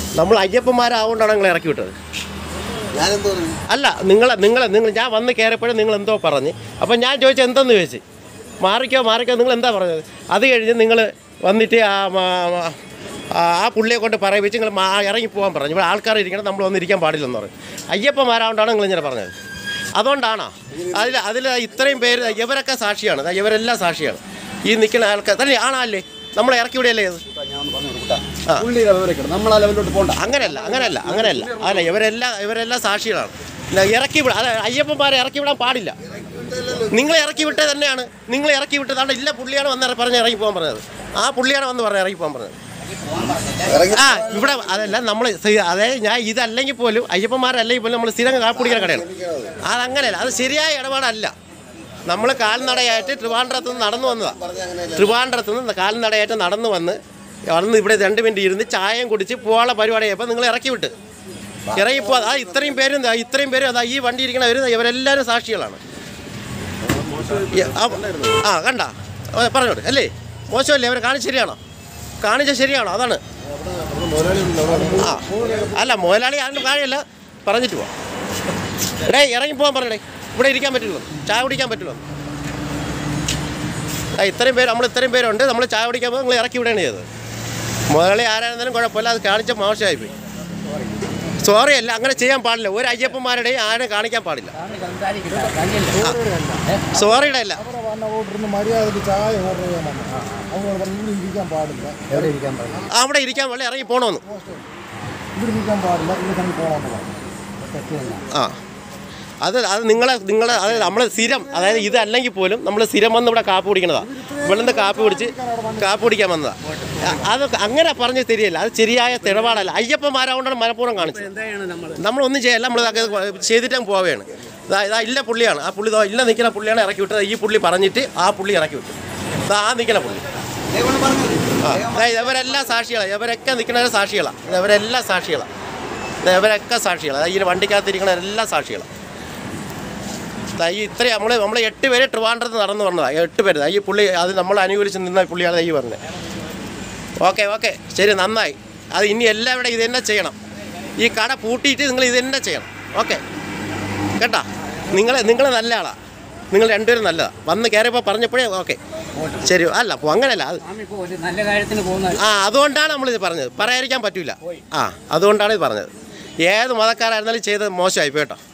നമ്മൾ അയ്യപ്പന്മാരാവുകൊണ്ടാണ് നിങ്ങൾ ഇറക്കി വിട്ടത് ഞാനെന്തോ പറഞ്ഞു അല്ല നിങ്ങൾ നിങ്ങൾ നിങ്ങൾ ഞാൻ വന്ന് കയറിയപ്പോഴും നിങ്ങൾ എന്തോ പറഞ്ഞ് അപ്പം ഞാൻ ചോദിച്ചത് എന്തെന്ന് ചോദിച്ചു മാറിക്കോ മാറിക്കോ നിങ്ങൾ എന്താ പറഞ്ഞത് അത് കഴിഞ്ഞ് നിങ്ങൾ വന്നിട്ട് ആ മ- മ- ആ ആ പുള്ളിയെ കൊണ്ട് പറയിപ്പിച്ച് നിങ്ങൾ മാ ഇറങ്ങി പോകാൻ പറഞ്ഞു ഇവിടെ ആൾക്കാർ ഇരിക്കണം നമ്മൾ വന്നിരിക്കാൻ പാടില്ലെന്ന് പറഞ്ഞു അയ്യപ്പന്മാരാകൊണ്ടാണ് നിങ്ങൾ ഇങ്ങനെ പറഞ്ഞത് അതുകൊണ്ടാണോ അതിൽ അതിൽ ഇത്രയും പേര് ഇവരൊക്കെ സാക്ഷിയാണ് ദാ ഇവരെല്ലാം സാക്ഷിയാണ് ഈ നിൽക്കുന്ന ആൾക്കാർ തന്നെ ആണല്ലേ നമ്മളെ ഇറക്കി വിടുകയല്ലേ ഇത് ആ. പുള്ളിയുടെ വിവരം നമ്മൾ ആ ലെവലിലോട്ട് പോണ്ട അങ്ങനെയല്ല അങ്ങനെയല്ല അങ്ങനെയല്ല അല്ല ഇവരെല്ലാം ഇവരെല്ലാം സാക്ഷികളാണ് ഇല്ല, ഇറക്കി വിടാം അല്ല അയ്യപ്പന്മാരെ ഇറക്കി വിടാൻ പാടില്ല നിങ്ങൾ ഇറക്കി വിട്ടത് തന്നെയാണ് നിങ്ങൾ ഇറക്കി വിട്ടതാണ് ഇല്ല പുള്ളിയാണ് വന്ന് പറഞ്ഞ് ഇറങ്ങി പോകാൻ പറഞ്ഞത് ആ പുള്ളിയാണ് വന്ന് പറഞ്ഞ് ഇറങ്ങി പോകാൻ പറഞ്ഞത് ഇറങ്ങി ആ ഇവിടെ അതല്ല നമ്മൾ അതായത് ഞാൻ ഇതല്ലെങ്കിൽ പോലും അയ്യപ്പന്മാരല്ലെങ്കിൽ പോലും നമ്മൾ സ്ഥിരം കാപ്പിടിക്കുന്ന കടയാണ് അതങ്ങനെയല്ല അത് ശരിയായ ഇടപാടല്ല നമ്മൾ കാൽനടയായിട്ട് ട്രിവാൻഡ്രത്ത് നിന്ന് നടന്നു വന്നതാണ് ട്രിവാൻഡ്രത്ത് നിന്ന് കാൽനടയായിട്ട് നടന്നു വന്ന് വന്ന് ഇവിടെ രണ്ട് മിനിറ്റ് ഇരുന്ന് ചായയും കുടിച്ച് പോകാനുള്ള പരിപാടിയായപ്പോൾ നിങ്ങൾ ഇറക്കി വിട്ട് ഇറങ്ങിപ്പോ ആ ഇത്രയും പേരും ദാ ഇത്രയും പേരും അതാ ഈ വണ്ടി ഇരിക്കണ ഇവർ ഇവരെല്ലാവരും സാക്ഷികളാണ് ഈ, ആ- ആ കണ്ട പറഞ്ഞോട് അല്ലേ മോശമല്ലേ അവർ കാണിച്ച ശരിയാണോ കാണിച്ച ശരിയാണോ അതാണ് ആ അല്ല മുതലാളി ആരും കാര്യമല്ല പറഞ്ഞിട്ട് പോവാം എടേ ഇറങ്ങി പോകാൻ പറഞ്ഞേ ഇവിടെ ഇരിക്കാൻ പറ്റുള്ളൂ ചായ കുടിക്കാൻ പറ്റുള്ളൂ ആ ഇത്രയും പേര് നമ്മൾ ഇത്രയും പേരുണ്ട് നമ്മൾ ചായ കുടിക്കാൻ പോകുമ്പോൾ നിങ്ങൾ ഇറക്കി വിടുകയാണ് ചെയ്തത് മുതലാളി ആരായിരുന്നാലും കുഴപ്പമില്ല അത് കാണിച്ച മോശമായിപ്പോയി സോറി അല്ല അങ്ങനെ ചെയ്യാൻ പാടില്ല ഒരു അയ്യപ്പന്മാരുടെയും ആരും കാണിക്കാൻ പാടില്ല സോറിയുടെ അല്ല അവിടെ വന്ന ഓർഡറിന് മര്യാദയ്ക്ക് ചായ ഓർഡർ ചെയ്യാൻ വന്നു അവങ്ങൾ പറഞ്ഞു ഇവിടെ ഇരിക്കാൻ പാടില്ല എവിടെ ഇരിക്കാൻ പാടില്ല അവിടെ ഇരിക്കാൻ പാടില്ല ഇറങ്ങി പോകണമെന്ന് ഇവിടെ ഇരിക്കാൻ പാടില്ല ഇവിടെ തന്നെ പോകണമെന്ന് പറഞ്ഞു തെറ്റില്ല ആ അത് അത് നിങ്ങളെ നിങ്ങളെ അതായത് നമ്മൾ സ്ഥിരം അതായത് ഇതല്ലെങ്കിൽ പോലും നമ്മൾ സ്ഥിരം വന്ന് ഇവിടെ കാപ്പി കുടിക്കണതാണ് ഇവിടെ നിന്ന് കാപ്പി കുടിച്ച് കാപ്പി കുടിക്കാൻ വന്നതാണ് അത് അങ്ങനെ പറഞ്ഞ് ശരിയല്ല അത് ശരിയായ തെളിവാടല്ല അയ്യപ്പന്മാരാകൊണ്ടാണ് മനഃപൂർവ്വം കാണിച്ചത് നമ്മളൊന്നും ചെയ്യല്ല നമ്മൾ ചെയ്തിട്ട് പോവുകയാണ് ഇതാ ഇതാ ഇല്ല പുള്ളിയാണ് ആ പുള്ളി ഇതാ ഇല്ല നിൽക്കുന്ന പുള്ളിയാണ് ഇറക്കി വിട്ടത് ഈ പുള്ളി പറഞ്ഞിട്ട് ആ പുള്ളി ഇറക്കി വിട്ടു ഇതാ ആ നിൽക്കുന്ന പുള്ളി ആ ദാ ഇവരെല്ലാം സാക്ഷികളാണ് ഇവരൊക്കെ നിൽക്കുന്നവരെ സാക്ഷികളാണ് ഇവരെല്ലാം സാക്ഷികളാണ് ഇവരൊക്കെ സാക്ഷികളാണ് ഈ വണ്ടിക്കകത്തിരിക്കുന്ന എല്ലാം സാക്ഷികളാണ് ദാ ഈ ഇത്രയും നമ്മൾ നമ്മൾ എട്ട് പേര് ട്രിവാൻഡ്രത്ത് നടന്നു വന്നതാണ് എട്ട് പേര് ദാ ഈ പുള്ളി അത് നമ്മൾ അനുകൂലിച്ച് നിന്ന പുള്ളിയാണ് ഈ പറഞ്ഞത് ഓക്കെ ഓക്കെ ശരി നന്നായി അത് ഇനി എല്ലാവരുടെ ഇത് തന്നെ ചെയ്യണം ഈ കട പൂട്ടിയിട്ട് നിങ്ങൾ ഇത് തന്നെ ചെയ്യണം ഓക്കെ കേട്ടാ നിങ്ങൾ നിങ്ങൾ നല്ല ആളാണ് നിങ്ങൾ രണ്ടുപേരും നല്ലതാണ് വന്ന് കയറിയപ്പോൾ പറഞ്ഞപ്പോഴേ ഓക്കെ ശരി അല്ല അപ്പോൾ അങ്ങനെയല്ല അത് ഇപ്പോൾ ഒരു നല്ല കാര്യത്തിന് പോകുന്ന ആ അതുകൊണ്ടാണ് നമ്മളിത് പറഞ്ഞത് പറയാതിരിക്കാൻ പറ്റൂല ആ അതുകൊണ്ടാണ് ഇത് പറഞ്ഞത് ഏത് മതക്കാരായിരുന്നാലും ചെയ്തത് മോശമായി കേട്ടോ